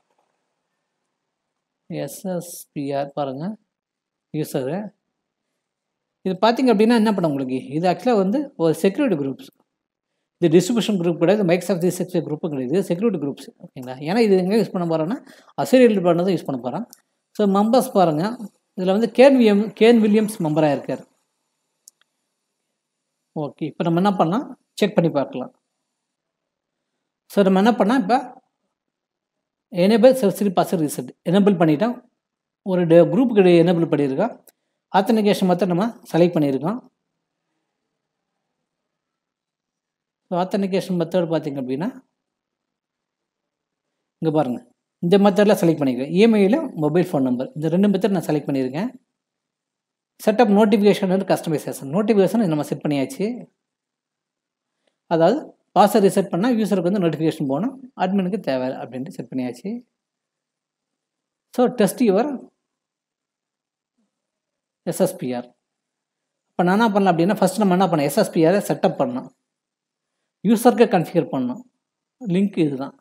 எஸ்எஸ்பிஆர் பாருங்கள் யூசரு இது பார்த்தீங்க அப்படின்னா என்ன பண்ண உங்களுக்கு இது ஆக்சுவலாக வந்து ஒரு செக்யூரிட்டி குரூப்ஸ் இது டிஸ்ட்ரிபியூஷன் குரூப் கிடையாது மைக்ஸ் ஆஃப் தி செக்யூரிட்டி குரூப்பும் கிடையாது இது செக்யூரிட்டி குரூப்ஸ் ஓகேங்களா ஏன்னா இது எங்கே யூஸ் பண்ண போகிறோன்னா அசரியல் டிபார்ட்மெண்ட் தான் யூஸ் பண்ண போகிறோம் ஸோ மெம்பர்ஸ் பாருங்கள் இதில் வந்து கேன் விஎம் கேன் வில்லியம்ஸ் மெம்பராக இருக்கார் ஓகே இப்போ நம்ம என்ன பண்ணலாம் செக் பண்ணி பார்க்கலாம் ஸோ நம்ம என்ன பண்ணால் இப்போ எனேபிள் சப்சிடி பாஸ்வேர்ட் ரீசெட் எனேபிள் பண்ணிட்டோம் ஒரு டே குரூப்புக்கு எனேபிள் பண்ணியிருக்கோம் ஆத்தன்டிகேஷன் மொத்தம் நம்ம செலக்ட் பண்ணியிருக்கோம் ஸோ ஆத்தன்டிகேஷன் மெத்தட் பார்த்தீங்க அப்படின்னா இங்கே பாருங்கள் இந்த மெத்தடில் செலக்ட் பண்ணியிருக்கேன் இமெயிலு மொபைல் ஃபோன் நம்பர் இந்த ரெண்டு மெத்தட் நான் செலக்ட் பண்ணியிருக்கேன் செட்டப் நோட்டிஃபிகேஷன் வந்து கஸ்டமைசேஷன் நோட்டிஃபிகேஷன் நம்ம செட் பண்ணியாச்சு அதாவது பாஸ்வேர்ட் ரீசெட் பண்ணால் யூசருக்கு வந்து நோட்டிஃபிகேஷன் போகணும் அட்மினுக்கு தேவை அப்படின்ட்டு செட் பண்ணியாச்சு ஸோ டெஸ்ட் யுவர் எஸ்எஸ்பிஆர் இப்போ நான் என்ன பண்ணலாம் அப்படின்னா ஃபஸ்ட் நம்ம என்ன பண்ணோம் எஸ்எஸ்பிஆரை செட்டப் பண்ணோம் யூசருக்கு கன்ஃபிகர் பண்ணோம் லிங்க் இதுதான்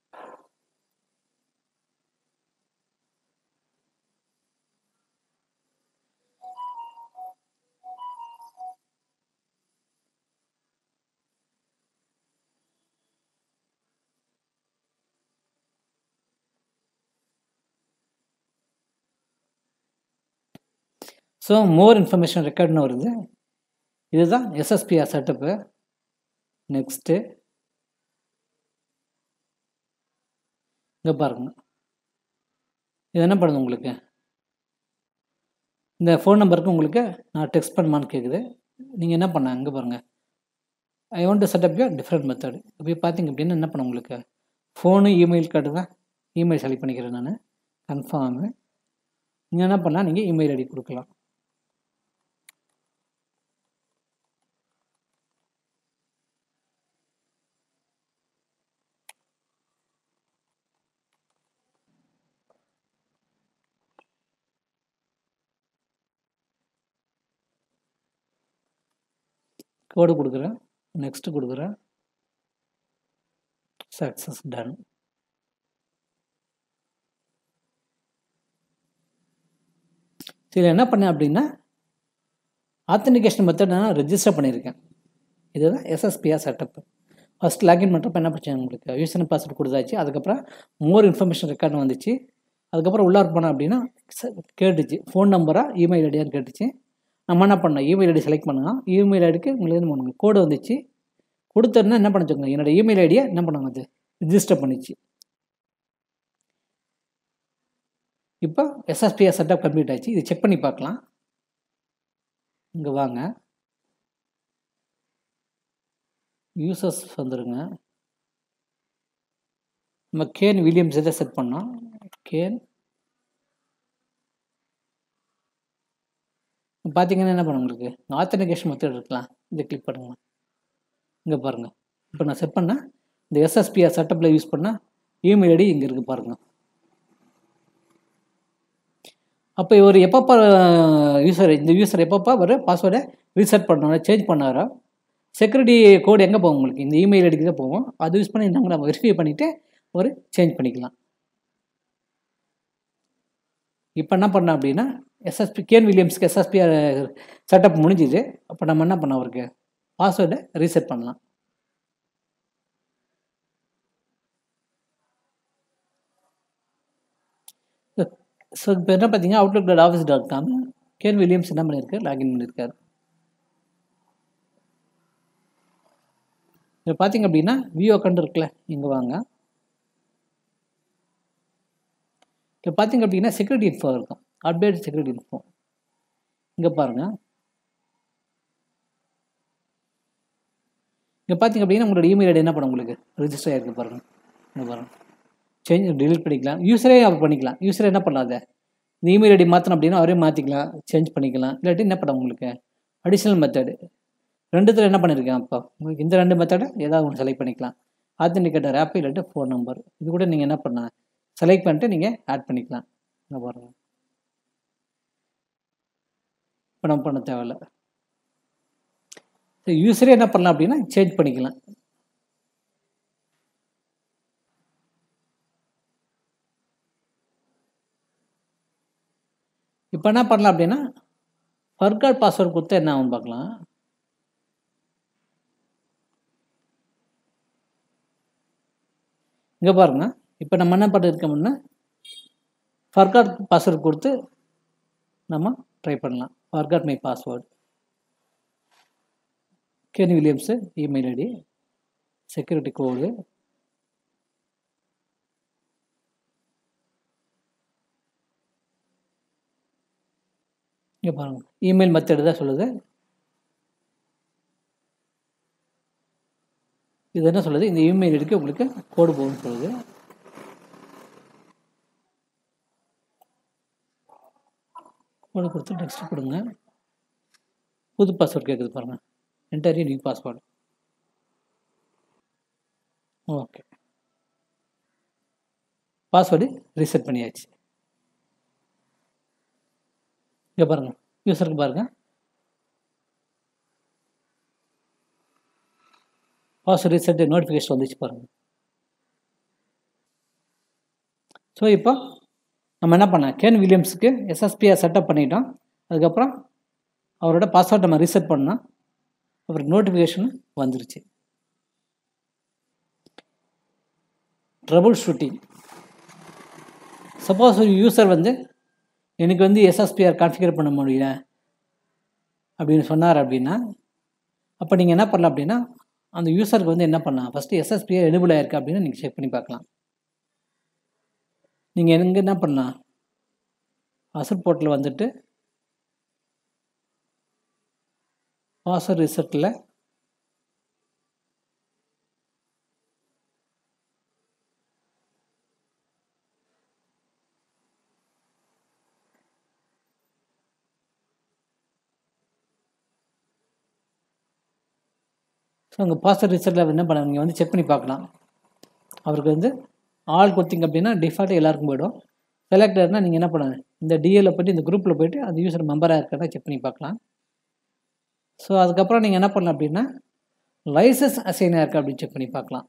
ஸோ மோர் இன்ஃபர்மேஷன் ரெக்கார்ட்னு வருது இதுதான் எஸ்எஸ்பிஆர் செட்டப்பு நெக்ஸ்ட்டு இங்கே பாருங்க இது என்ன பண்ணுது உங்களுக்கு இந்த ஃபோன் நம்பருக்கு உங்களுக்கு நான் டெக்ஸ்ட் பண்ணுமான்னு கேட்குது நீங்கள் என்ன பண்ண இங்கே பாருங்கள் I want to setup you different method இப்படி பார்த்தீங்க அப்படின்னா என்ன பண்ண உங்களுக்கு ஃபோனு இமெயில் கார்டு தான் இமெயில் செலக்ட் பண்ணிக்கிறேன் நான் கன்ஃபார்மு நீங்கள் என்ன பண்ணலாம் நீங்கள் இமெயில் ஐடி கொடுக்கலாம் கோடு கொடுக்குறேன் நெக்ஸ்ட் கொடுக்குறேன் சக்ஸஸ் டன் இதில் என்ன பண்ணேன் அப்படின்னா ஆத்தன்டிகேஷன் மெத்தட் நான் ரெஜிஸ்டர் பண்ணியிருக்கேன் இதுதான் எஸ்எஸ்பிஆர் செட்டப் ஃபஸ்ட் லாகின் பண்ணுறப்ப என்ன பிரச்சனை உங்களுக்கு யூசர் பாஸ்வேர்ட் கொடுத்தாச்சு அதுக்கப்புறம் மோர் இன்ஃபர்மேஷன் ரெக்கார்டு வந்துச்சு அதுக்கப்புறம் உள்ளார் போனேன் அப்படின்னா கேட்டுச்சு ஃபோன் நம்பரா இமெயில் ஐடியான்னு கேட்டுச்சு நம்ம என்ன பண்ணோம் இமெயில் ஐடி செலக்ட் பண்ணோம் இமெயில் ஐடிக்கு உங்களுக்கு என்ன பண்ணுங்க கோடு வந்துச்சு கொடுத்தோன்னா என்ன பண்ணிச்சுங்க என்னோட இமெயில் ஐடியை என்ன பண்ணுங்க அது ரிஜிஸ்டர் பண்ணிச்சு இப்போ எஸ்எஸ்பிஆர் செட்டப் கம்ப்ளீட் ஆச்சு இது செக் பண்ணி பார்க்கலாம் இங்கே வாங்க யூசர்ஸ் வந்துருங்க நம்ம கேன் வில்லியம்ஸ் இதை செட் பண்ணோம் கேன் பார்த்தீங்கன்னா என்ன பண்ண உங்களுக்கு ஆத்தன்டிகேஷன் மெத்தட் இருக்கலாம் இதை கிளிக் பண்ணுங்க இங்கே பாருங்கள் இப்போ நான் செட் பண்ணேன் இந்த எஸ்எஸ்பிஆர் செட்டப்பில் யூஸ் பண்ணால் இமெயில் ஐடி இங்கே இருக்குது பாருங்கள் அப்போ இவர் எப்பப்போ யூசர் இந்த யூசர் எப்பப்போ அவர் பாஸ்வேர்டை ரீசெட் பண்ணாரோ சேஞ்ச் பண்ணாரோ செக்யூரிட்டி கோடு எங்கே போகும் உங்களுக்கு இந்த இமெயில் ஐடிக்கு தான் போகும் அது யூஸ் பண்ணி நம்ம நம்ம வெரிஃபை பண்ணிவிட்டு ஒரு சேஞ்ச் பண்ணிக்கலாம் இப்போ என்ன பண்ணோம் அப்படின்னா எஸ்எஸ்பி கேன் வில்லியம்ஸ்க்கு எஸ்எஸ்பிஆர் செட்டப் முடிஞ்சுது அப்போ நம்ம என்ன பண்ணோம் அவருக்கு பாஸ்வேர்டை ரீசெட் பண்ணலாம் ஸோ இப்போ என்ன பார்த்தீங்கன்னா Outlook dot office dot com Ken Williams என்ன பண்ணியிருக்காரு லாகின் பண்ணியிருக்காரு இப்போ பார்த்தீங்க அப்படின்னா வியூ அக்கௌண்ட் இருக்குல்ல இங்கே வாங்க இப்போ பார்த்தீங்க அப்படின்னா செக்யூரிட்டி இன்ஃபோ இருக்கும் அப்டேட் செக்யூரிட்டி இன்ஃபோ இங்கே பாருங்கள் இங்கே பார்த்தீங்க அப்படின்னா உங்களோட இமெயில் ஐடி என்ன பண்ண உங்களுக்கு ரிஜிஸ்டர் ஆகிருக்கு பாருங்கள் இங்கே பாருங்கள் சேஞ்ச் delete பண்ணிக்கலாம் யூஸரே அப்போ பண்ணிக்கலாம் யூஸரே என்ன பண்ணாத இந்த இமெயில் ஐடி மாற்றணும் அப்படின்னா அவரே மாற்றிக்கலாம் சேஞ்ச் பண்ணிக்கலாம் இல்லாட்டி என்ன பண்ண உங்களுக்கு அடிஷ்னல் மெத்தடு ரெண்டுத்தில் என்ன பண்ணியிருக்கேன் அப்போ உங்களுக்கு இந்த ரெண்டு மெத்தடை ஏதாவது ஒன்று செலக்ட் பண்ணிக்கலாம் ஆத்தன்டிகேட்டர் ஆப் இல்லாட்டி ஃபோன் நம்பர் இது கூட நீங்கள் என்ன பண்ண செலக்ட் பண்ணிட்டு நீங்கள் ஆட் பண்ணிக்கலாம் இங்கே பாருங்கள் இப்போ நம்ம பண்ண தேவையில்ல யூஸரே என்ன பண்ணலாம் அப்படின்னா சேஞ்ச் பண்ணிக்கலாம் இப்போ என்ன பண்ணலாம் அப்படின்னா ஃபர்காட் பாஸ்வேர்ட் கொடுத்தா என்ன ஆகும் பார்க்கலாம் இங்கே பாருங்க இப்போ நம்ம என்ன பண்ணிருக்கோம்னா ஃபர்காட் பாஸ்வேர்ட் கொடுத்து நம்ம ட்ரை பண்ணலாம் forgot my password Ken Williams email ID security code இங்கே பாருங்க இமெயில் மெத்தடு தான் சொல்லுது இது என்ன சொல்லுது இந்த இமெயில் ஐடிக்கு உங்களுக்கு கோடு போகும்னு சொல்லுது கோடு கொடுத்து நெக்ஸ்ட் கொடுங்க புது பாஸ்வேர்ட் கேட்குது பாருங்கள் entry new password okay password reset பண்ணியாச்சு இங்கே பாருங்கள் யூஸருக்கு பாருங்கள் பாஸ்வேர்ட் ரீசெட் நோட்டிஃபிகேஷன் வந்துச்சு பாருங்கள் ஸோ இப்போ நம்ம என்ன பண்ணோம் கேன் வில்லியம்ஸுக்கு எஸ்எஸ்பியை செட்டப் பண்ணிட்டோம் அதுக்கப்புறம் அவரோட பாஸ்வேர்ட் நம்ம ரீசெட் பண்ணோம் அப்புறம் நோட்டிஃபிகேஷன் வந்துருச்சு ட்ரபுள் ஷூட்டிங் சப்போஸ் ஒரு யூசர் வந்து எனக்கு வந்து எஸ்எஸ்பிஆர் கான்ஃபிகர் பண்ண முடியல அப்படின்னு சொன்னார் அப்படின்னா அப்போ நீங்கள் என்ன பண்ணலாம் அப்படின்னா அந்த யூசருக்கு வந்து என்ன பண்ணலாம் ஃபஸ்ட்டு எஸ்எஸ்பிஆர் எனபிள் ஆயிருக்கு அப்படின்னு நீங்கள் செக் பண்ணி பார்க்கலாம் நீங்கள் எங்கே என்ன பண்ணலாம் அசட் போர்ட்டில் வந்துட்டு பாஸ்வேர்ட் ரிசெட்டில் ஸோ உங்கள் பாஸ்வேர்ட் ரிசெட்டில் என்ன பண்ண நீங்கள் வந்து செக் பண்ணி பார்க்கலாம் அவருக்கு வந்து ஆள் கொடுத்தீங்க அப்படின்னா டிஃபால்ட்டாக எல்லாருக்கும் போயிடும் செலக்டர்னால் நீங்கள் என்ன பண்ணணும் இந்த டிஎல்ல போய்ட்டு இந்த குரூப்பில் போய்ட்டு அந்த யூசர் மெம்பராக இருக்கிறதா செக் பண்ணி பார்க்கலாம் ஸோ அதுக்கப்புறம் நீங்கள் என்ன பண்ணலாம் அப்படின்னா லைசன்ஸ் அசைனாக இருக்கா அப்படின்னு செக் பண்ணி பார்க்கலாம்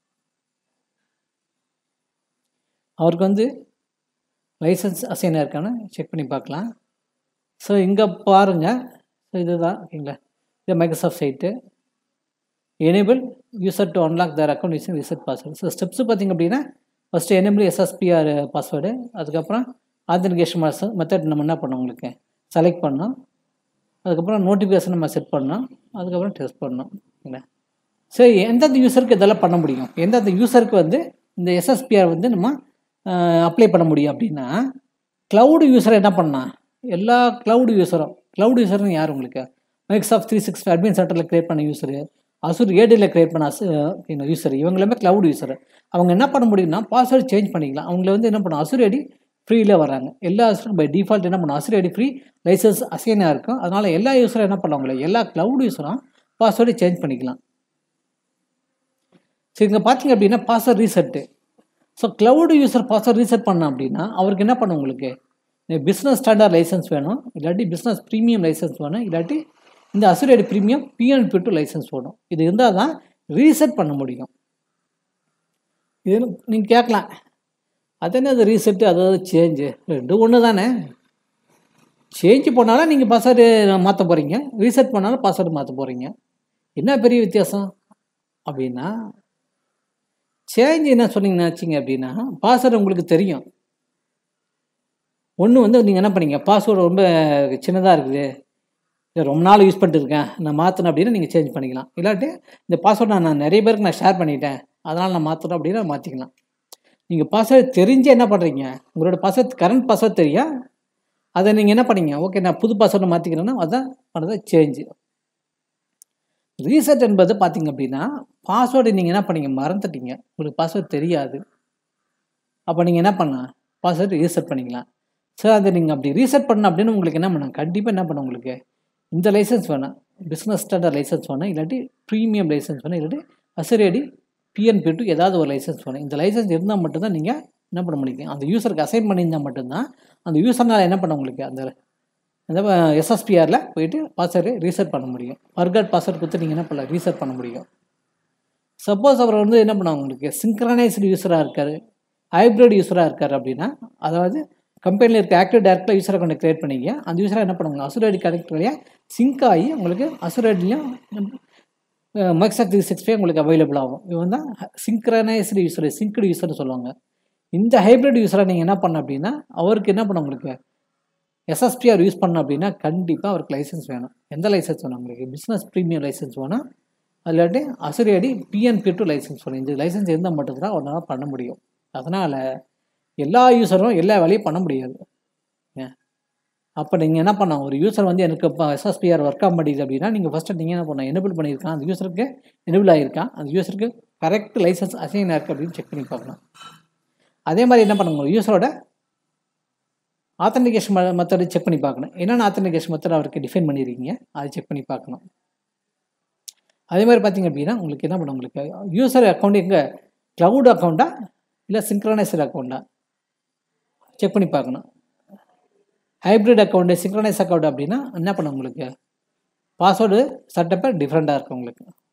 அவருக்கு வந்து லைசன்ஸ் அசைனாக இருக்கான்னு செக் பண்ணி பார்க்கலாம் ஸோ இங்கே பாருங்கள் ஸோ இதுதான் ஓகேங்களா இது Microsoft site enable user to unlock their account using reset password so steps பார்த்திங்க அப்படின்னா ஃபஸ்ட்டு எனேபிள் எஸ்எஸ்பிஆர் பாஸ்வேர்டு அதுக்கப்புறம் ஆத்தன்டிகேஷன் மெத்தட் நம்ம என்ன பண்ணோம் உங்களுக்கு செலக்ட் பண்ணோம் அதுக்கப்புறம் நோட்டிஃபிகேஷன் நம்ம செட் பண்ணோம் அதுக்கப்புறம் டெஸ்ட் பண்ணோம் ஓகேங்களா சரி எந்தெந்த யூஸருக்கு இதெல்லாம் பண்ண முடியும் எந்தெந்த யூஸருக்கு வந்து இந்த எஸ்எஸ்பிஆர் வந்து நம்ம அப்ளை பண்ண முடியும் அப்படின்னா க்ளவுடு யூஸரை என்ன பண்ணால் எல்லா க்ளவுடு யூஸரும் க்ளவுட் யூஸர்னு யார் உங்களுக்கு மைக்ராஃப்ட் த்ரீ சிக்ஸ்டி அட்மின் சென்டரில் க்ரியேட் பண்ண யூஸரு அசூர் ஏடியில் க்ரியேட் பண்ண அசு யூஸர் இவங்களுமே க்ளவுட் யூஸர் அவங்க என்ன பண்ண முடியும்னா பாஸ்வேர்டு சேஞ்ச் பண்ணிக்கலாம் அவங்கள வந்து என்ன பண்ணும் அசூர் ஐடி ஃப்ரீயில் வராங்க எல்லா யூஸரும் பை டிஃபால்ட் என்ன பண்ணும் அசூர் ஐடி ஃப்ரீ லைசன்ஸ் அசைனாக இருக்கும் அதனால் எல்லா யூஸரும் என்ன பண்ணுவாங்களே எல்லா க்ளவுட் யூஸரும் பாஸ்வேர்டு சேஞ்ச் பண்ணிக்கலாம் சரி இங்கே பார்த்தீங்க அப்படின்னா password reset so cloud user password reset பண்ண அப்படின்னா அவருக்கு என்ன பண்ணும் உங்களுக்கு பிஸ்னஸ் ஸ்டாண்டர்ட் லைசன்ஸ் வேணும் இல்லாட்டி பிஸ்னஸ் ப்ரீமியம் லைசன்ஸ் வேணும் இல்லாட்டி இந்த Azure AD premium PN P two licence வேணும் இது இருந்தால் தான் ரீசெட் பண்ண முடியும் இது நீங்கள் கேட்கலாம் அது என்ன அது ரீசெட்டு அதாவது சேஞ்சு ரெண்டும் ஒன்று தானே சேஞ்சு பண்ணாலும் நீங்கள் பாஸ்வேர்டு மாற்ற போகிறீங்க ரீசெட் பண்ணாலும் பாஸ்வேர்டு மாற்ற போகிறீங்க என்ன பெரிய வித்தியாசம் அப்படின்னா சேஞ்ச் என்ன சொன்னீங்கன்னு வச்சிங்க அப்படின்னா பாஸ்வேர்டு உங்களுக்கு தெரியும் ஒன்று வந்து நீங்கள் என்ன பண்ணீங்க பாஸ்வேர்டு ரொம்ப சின்னதாக இருக்குது இல்லை ரொம்ப நாள் யூஸ் பண்ணிட்டு இருக்கேன் நான் மாற்றணும் அப்படின்னா நீங்கள் சேஞ்ச் பண்ணிக்கலாம் இல்லாட்டி இந்த பாஸ்வேர்டு நான் நிறைய பேருக்கு நான் ஷேர் பண்ணிட்டேன் அதனால் நான் மாற்றணும் அப்படின்னா மாற்றிக்கலாம் நீங்கள் பாஸ்வேர்டு தெரிஞ்சு என்ன பண்ணுறீங்க உங்களோட பாஸ்வேர்ட் கரண்ட் பாஸ்வேர்ட் தெரியும் அதை நீங்கள் என்ன பண்ணீங்க ஓகே நான் புது பாஸ்வேர்டை மாற்றிக்கிறேன்னா அதான் பண்ணுறது சேஞ்சு ரீசெட் என்பது பார்த்தீங்க அப்படின்னா பாஸ்வேர்டு நீங்கள் என்ன பண்ணீங்க மறந்துட்டீங்க உங்களுக்கு பாஸ்வேர்டு தெரியாது அப்போ நீங்கள் என்ன பண்ணலாம் பாஸ்வேர்டு ரீசெட் பண்ணிக்கலாம் சார் அதை நீங்கள் அப்படி ரீசெட் பண்ண அப்படின்னு உங்களுக்கு என்ன பண்ணலாம் கண்டிப்பாக என்ன பண்ண உங்களுக்கு இந்த லைசன்ஸ் வேணாம் பிஸ்னஸ் ஸ்டாண்டர்ட் லைசன்ஸ் வேணும் இல்லாட்டி ப்ரீமியம் லைசன்ஸ் வேணும் இல்லாட்டி அசரேடி பிஎன்பி டூ ஏதாவது ஒரு லைசன்ஸ் வேணும் இந்த லைசன்ஸ் இருந்தால் மட்டும்தான் நீங்கள் என்ன பண்ண முடியும் அந்த யூசருக்கு அசைன் பண்ணியிருந்தால் மட்டும்தான் அந்த யூசர்னால் என்ன பண்ண உங்களுக்கு அந்த அந்த எஸ்எஸ்பிஆரில் போயிட்டு பாஸ்வேர்டு ரீசெட் பண்ண முடியும் ஃபர்கட் பாஸ்வேர்டு கொடுத்து நீங்கள் என்ன பண்ணலாம் ரீசெட் பண்ண முடியும் சப்போஸ் அவர் வந்து என்ன பண்ணுவாங்க உங்களுக்கு சிங்க்ரனைஸ்டு யூஸராக இருக்கார் ஹைப்ரிட் யூஸராக இருக்கார் அப்படின்னா அதாவது கம்பெனியில் இருக்க ஆக்டிவ் டேரக்டாக யூஸர் அக்கௌண்ட் க்ரியேட் பண்ணிங்க அந்த யூஸரை என்ன பண்ணுவாங்க அசுர் ஐடி கனெக்ட் வழியாக சிங்க் ஆகி உங்களுக்கு அசுர் ஐடிலையும் மைக்ஸாக் த்ரீ சிக்ஸ் ஃபைவ் உங்களுக்கு அவைலபிள் ஆகும் இவன் தான் சிங்க்ரனைஸ்டு யூஸர் சிங்க்டு யூஸர்னு சொல்லுவாங்க இந்த ஹைப்ரிட் யூஸரை நீங்கள் என்ன பண்ண அப்படின்னா அவருக்கு என்ன பண்ண உங்களுக்கு எஸ்எஸ்பிஆர் யூஸ் பண்ண அப்படின்னா கண்டிப்பாக அவருக்கு லைசன்ஸ் வேணும் எந்த லைசன்ஸ் வேணும் உங்களுக்கு பிஸ்னஸ் ப்ரீமியம் லைசன்ஸ் வேணும் இல்லாட்டி அசுரியடி பிஎன்பி டூ லைசன்ஸ் வேணும் இந்த லைசன்ஸ் இருந்தால் மட்டும்தான் அவனால் பண்ண முடியும் அதனால் எல்லா யூஸரும் எல்லா வேலையும் பண்ண முடியாது ஏன் அப்போ நீங்கள் என்ன பண்ண ஒரு யூசர் வந்து எனக்கு இப்போ எஸ்எஸ்பிஆர் ஒர்க் ஆக மாட்டேங்குது அப்படின்னா நீங்கள் ஃபஸ்ட்டு நீங்கள் என்ன பண்ண எனபிள் பண்ணியிருக்கான் அந்த யூசருக்கு எனபிள் ஆகிருக்கான் அந்த யூசருக்கு கரெக்ட் லைசன்ஸ் அசைன் இருக்குது அப்படின்னு செக் பண்ணி பார்க்கணும் அதே மாதிரி என்ன பண்ணுங்க யூசரோட ஆத்தன்டிகேஷன் மெத்தடு செக் பண்ணி பார்க்கணும் என்னென்ன ஆத்தன்டிகேஷன் மெத்தட் அவருக்கு டிஃபைன் பண்ணியிருக்கீங்க அதை செக் பண்ணி பார்க்கணும் அதே மாதிரி பார்த்தீங்க அப்படின்னா உங்களுக்கு என்ன பண்ணும் உங்களுக்கு யூசர் அக்கௌண்ட் எங்கே க்ளவுட் அக்கௌண்ட்டா இல்லை சிங்க்ரனைசர் அக்கௌண்ட்டா செக் பண்ணி பார்க்கணும் ஹைப்ரிட் அக்கௌண்ட்டு சிங்க்ரனைஸ் அக்கௌண்ட் அப்படின்னா என்ன பண்ணும் உங்களுக்கு பாஸ்வேர்டு செட்டப்பை டிஃப்ரெண்ட்டாக இருக்கும் உங்களுக்கு